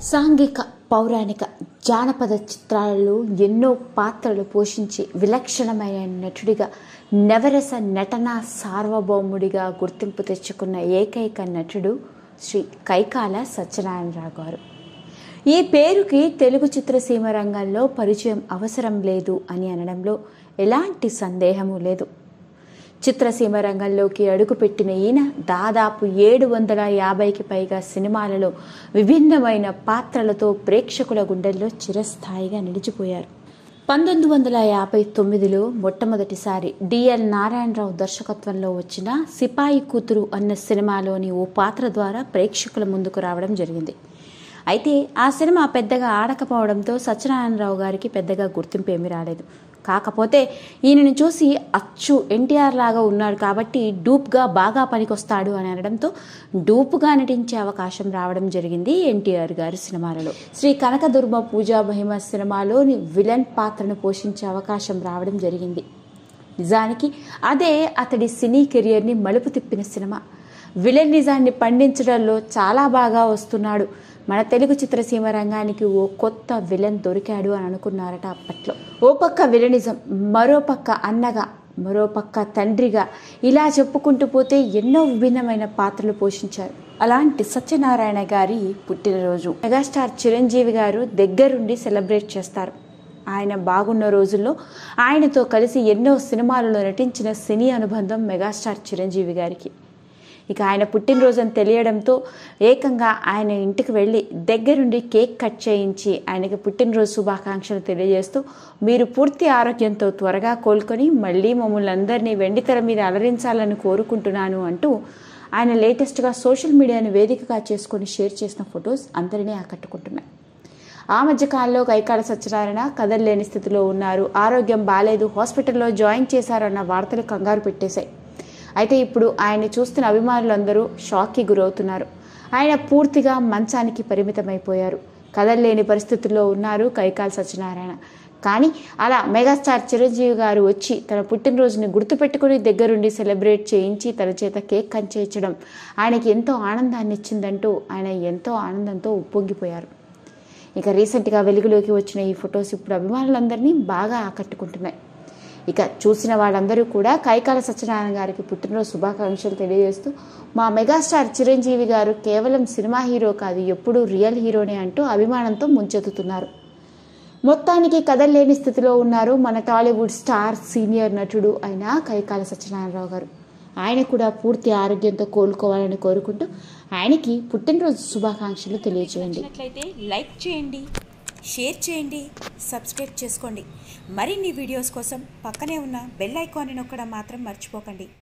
సాంఘిక పౌరాణిక జానపద చిత్రాలలో ఎన్నో పాత్రలు పోషించి విలక్షణమైన నటుడిగా నవరస నటన సార్వభౌముడిగా గుర్తింపు తెచ్చుకున్న ఏకైక నటుడు శ్రీ కైకాల సత్యనారాయణరావు గారు ఈ పేరుకి తెలుగు చిత్రసీమ రంగంలో పరిచయం అవసరం లేదు అని అనడంలో ఎలాంటి సందేహము లేదు చిత్రసీమ రంగంలోకి అడుగుపెట్టిన ఈయన దాదాపు ఏడు వందల యాభైకి పైగా సినిమాలలో విభిన్నమైన పాత్రలతో ప్రేక్షకుల గుండెల్లో చిరస్థాయిగా నిలిచిపోయారు పంతొమ్మిది వందల యాభై తొమ్మిదిలో మొట్టమొదటిసారి డిఎల్ నారాయణరావు దర్శకత్వంలో వచ్చిన సిపాయి కూతురు అన్న సినిమాలోని ఓ పాత్ర ద్వారా ప్రేక్షకుల ముందుకు రావడం జరిగింది అయితే ఆ సినిమా పెద్దగా ఆడకపోవడంతో సత్యనారాయణరావు గారికి పెద్దగా గుర్తింపు ఏమీ రాలేదు కాకపోతే ఈయనను చూసి అచ్చు ఎన్టీఆర్ లాగా ఉన్నాడు కాబట్టి డూప్గా బాగా పనికొస్తాడు అని అనడంతో డూప్గా నటించే అవకాశం రావడం జరిగింది ఎన్టీఆర్ గారి సినిమాలలో శ్రీ కనకదుర్మ పూజా మహిమ సినిమాలోని విలన్ పాత్రను పోషించే అవకాశం రావడం జరిగింది నిజానికి అదే అతడి సినీ కెరియర్ని మలుపు తిప్పిన సినిమా విలన్ నిజాన్ని పండించడంలో చాలా బాగా వస్తున్నాడు మన తెలుగు చిత్రసీమ రంగానికి ఓ కొత్త విలన్ దొరికాడు అని అనుకున్నారట అప్పట్లో ఓ పక్క విలనిజం మరో పక్క అన్నగా మరో పక్క తండ్రిగా ఇలా చెప్పుకుంటూ పోతే ఎన్నో విభిన్నమైన పాత్రలు పోషించారు అలాంటి సత్యనారాయణ గారి పుట్టినరోజు మెగాస్టార్ చిరంజీవి గారు దగ్గరుండి సెలబ్రేట్ చేస్తారు ఆయన బాగున్న రోజుల్లో ఆయనతో కలిసి ఎన్నో సినిమాలలో నటించిన సినీ అనుబంధం మెగాస్టార్ చిరంజీవి గారికి ఇక ఆయన పుట్టినరోజు అని తెలియడంతో ఏకంగా ఆయన ఇంటికి వెళ్ళి దగ్గరుండి కేక్ కట్ చేయించి ఆయనకి పుట్టినరోజు శుభాకాంక్షలు తెలియజేస్తూ మీరు పూర్తి ఆరోగ్యంతో త్వరగా కోలుకొని మళ్ళీ మమ్మల్ని అందరినీ వెండితెర మీద అలరించాలని కోరుకుంటున్నాను అంటూ ఆయన లేటెస్ట్గా సోషల్ మీడియాను వేదికగా చేసుకొని షేర్ చేసిన ఫొటోస్ అందరినీ ఆకట్టుకుంటున్నాయి ఆ మధ్య కాలంలో కైకాల సత్యనారాయణ కదలలేని స్థితిలో ఉన్నారు ఆరోగ్యం బాగాలేదు హాస్పిటల్లో జాయిన్ చేశారన్న వార్తలు కంగారు పెట్టేశాయి అయితే ఇప్పుడు ఆయన్ని చూస్తున్న అభిమానులందరూ షాక్కి గురవుతున్నారు ఆయన పూర్తిగా మంచానికి పరిమితమైపోయారు కదలలేని పరిస్థితుల్లో ఉన్నారు కైకాల సత్యనారాయణ కానీ అలా మెగాస్టార్ చిరంజీవి గారు వచ్చి తన పుట్టినరోజుని గుర్తుపెట్టుకుని దగ్గరుండి సెలబ్రేట్ చేయించి తన చేత కేక్ కంచేయించడం ఆయనకి ఎంతో ఆనందాన్ని ఇచ్చిందంటూ ఆయన ఎంతో ఆనందంతో ఉప్పొంగిపోయారు ఇక రీసెంట్గా వెలుగులోకి వచ్చిన ఈ ఫొటోస్ ఇప్పుడు అభిమానులందరినీ బాగా ఆకట్టుకుంటున్నాయి ఇక చూసిన వాళ్ళందరూ కూడా కైకాల సత్యనారాయణ గారికి పుట్టినరోజు శుభాకాంక్షలు తెలియజేస్తూ మా మెగాస్టార్ చిరంజీవి గారు కేవలం సినిమా హీరో కాదు ఎప్పుడూ రియల్ హీరోనే అంటూ అభిమానంతో ముంచెత్తుతున్నారు మొత్తానికి కదలలేని స్థితిలో ఉన్నారు మన టాలీవుడ్ స్టార్ సీనియర్ నటుడు అయిన కైకాల సత్యనారాయణరావు గారు ఆయన కూడా పూర్తి ఆరోగ్యంతో కోలుకోవాలని కోరుకుంటూ ఆయనకి పుట్టినరోజు శుభాకాంక్షలు తెలియజేయండి నచ్చినట్లయితే లైక్ చేయండి షేర్ చేయండి సబ్స్క్రైబ్ చేసుకోండి మరిన్ని వీడియోస్ కోసం పక్కనే ఉన్న బెల్ ఐకాన్ని నొక్కడం మాత్రం మర్చిపోకండి